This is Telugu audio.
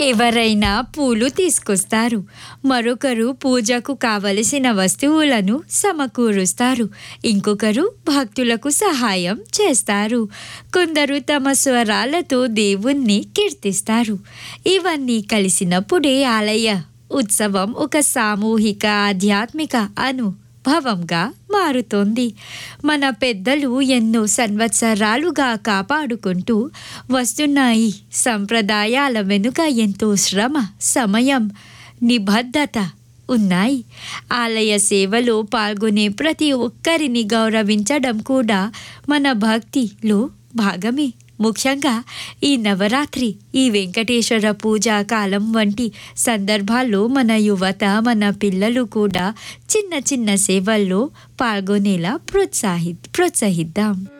ఎవరైనా పూలు తీసుకొస్తారు మరొకరు పూజకు కావలసిన వస్తువులను సమకూరుస్తారు ఇంకొకరు భక్తులకు సహాయం చేస్తారు కొందరు తమ స్వరాలతో దేవుణ్ణి కీర్తిస్తారు ఇవన్నీ కలిసినప్పుడే ఆలయ ఉత్సవం ఒక సామూహిక ఆధ్యాత్మిక అనుభవంగా మారుతోంది మన పెద్దలు ఎన్నో సంవత్సరాలుగా కాపాడుకుంటూ వస్తున్న ఈ సంప్రదాయాల వెనుక ఎంతో శ్రమ సమయం నిబద్ధత ఉన్నాయి ఆలయ సేవలో పాల్గొనే ప్రతి ఒక్కరిని గౌరవించడం కూడా మన భక్తిలో భాగమే ముఖ్యంగా ఈ నవరాత్రి ఈ వెంకటేశ్వర పూజా కాలం వంటి సందర్భాల్లో మన యువత మన పిల్లలు కూడా చిన్న చిన్న సేవల్లో పాల్గొనేలా ప్రోత్సాహి ప్రోత్సహిద్దాం